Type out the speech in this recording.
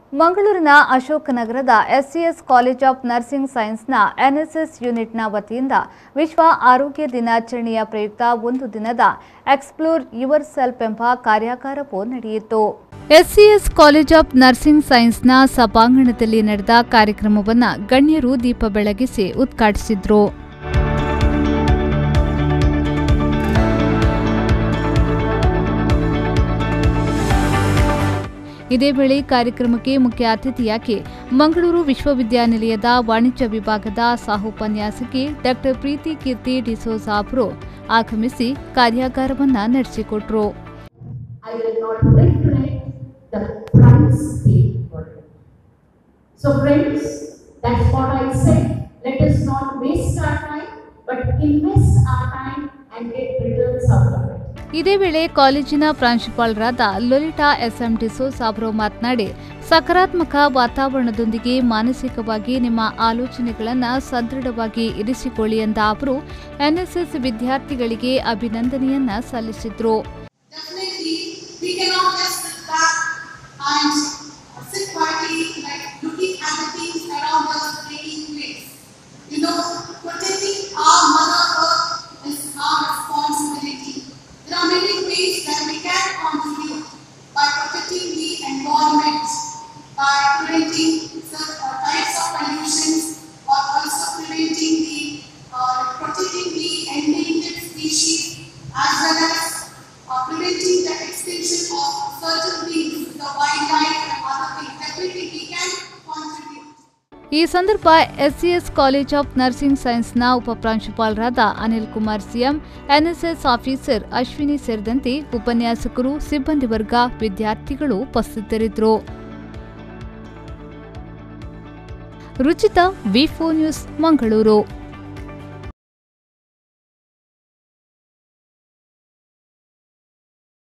ಮಂಗಳೂರಿನ ಅಶೋಕನಗರದ SCS college of nursing ಸೈನ್ಸ್ನ ಎನ್ಎಸ್ಎಸ್ ಯೂನಿಟ್ನ ವತಿಯಿಂದ ವಿಶ್ವ ಆರೋಗ್ಯ ದಿನಾಚರಣೆಯ ಪ್ರಯುಕ್ತ ಒಂದು ದಿನದ ಎಕ್ಸ್ಪ್ಲೋರ್ ಯುವರ್ ಸೆಲ್ಫ್ ಎಂಬ ಕಾರ್ಯಾಗಾರವು ನಡೆಯಿತು ಎಸ್ಸಿಎಸ್ ಕಾಲೇಜ್ ಆಫ್ ನರ್ಸಿಂಗ್ ಸೈನ್ಸ್ನ ಸಭಾಂಗಣದಲ್ಲಿ ನಡೆದ ಕಾರ್ಯಕ್ರಮವನ್ನು ಗಣ್ಯರು ದೀಪ ಬೆಳಗಿಸಿ ಉದ್ಘಾಟಿಸಿದ್ರು ಇದೇ ವೇಳೆ ಕಾರ್ಯಕ್ರಮಕ್ಕೆ ಮುಖ್ಯ ಅತಿಥಿಯಾಗಿ ಮಂಗಳೂರು ವಿಶ್ವವಿದ್ಯಾನಿಲಯದ ವಾಣಿಜ್ಯ ವಿಭಾಗದ ಸಹೋಪನ್ಯಾಸಕಿ ಡಾಕ್ಟರ್ ಪ್ರೀತಿ ಕೀರ್ತಿ ಡಿಸೋಜ ಅವರು ಆಗಮಿಸಿ ಕಾರ್ಯಾಗಾರವನ್ನ ನಡೆಸಿಕೊಟ್ರು I will not regret the price paid for it. So friends, that's what I said. Let us not waste our time, but invest our time and get returns out of it. ಇದೇ ವೇಳೆ ಕಾಲೇಜಿನ ಪ್ರಾಂಶುಪಾಲರಾದ ಲೊಲಿಟಾ S M disease ಅವರು ಮಾತನಾಡಿ ಸಕಾರಾತ್ಮಕ ವಾತಾವರಣದೊಂದಿಗೆ ಮಾನಸಿಕವಾಗಿ ನಿಮ್ಮ ಆಲೋಚನೆಗಳನ್ನು ಸದೃಢವಾಗಿ ಇರಿಸಿಕೊಳ್ಳಿ ಎಂದ ಅವರು ಎನ್ಎಸ್ಎಸ್ ವಿದ್ಯಾರ್ಥಿಗಳಿಗೆ ಅಭಿನಂದನೆಯನ್ನ ಸಲ್ಲಿಸಿದ್ರು Definitely, we cannot just sit back and sit quietly, like looking at the things around us taking place. You know, protecting our mother earth is our responsibility. There are many ways that we can contribute by protecting the environment, by preventing certain uh, types of pollutions, or also preventing the, uh, protecting the endangered species, as well as uh, preventing the extinction of certain things, the wildlife and other things. Definitely we can contribute. ಈ ಸಂದರ್ಭ SCS college of nursing ಸೈನ್ಸ್ನ ಉಪಪ್ರಾಂಶುಪಾಲರಾದ Anil Kumar CM NSS officer Ashwini ಸೇರಿದಂತೆ ಉಪನ್ಯಾಸಕರು ಸಿಬ್ಬಂದಿ ವರ್ಗ ವಿದ್ಯಾರ್ಥಿಗಳು ಉಪಸ್ಥಿತರಿದ್ದರು ರುಚಿತ ವಿ ನ್ಯೂಸ್ ಮಂಗಳೂರು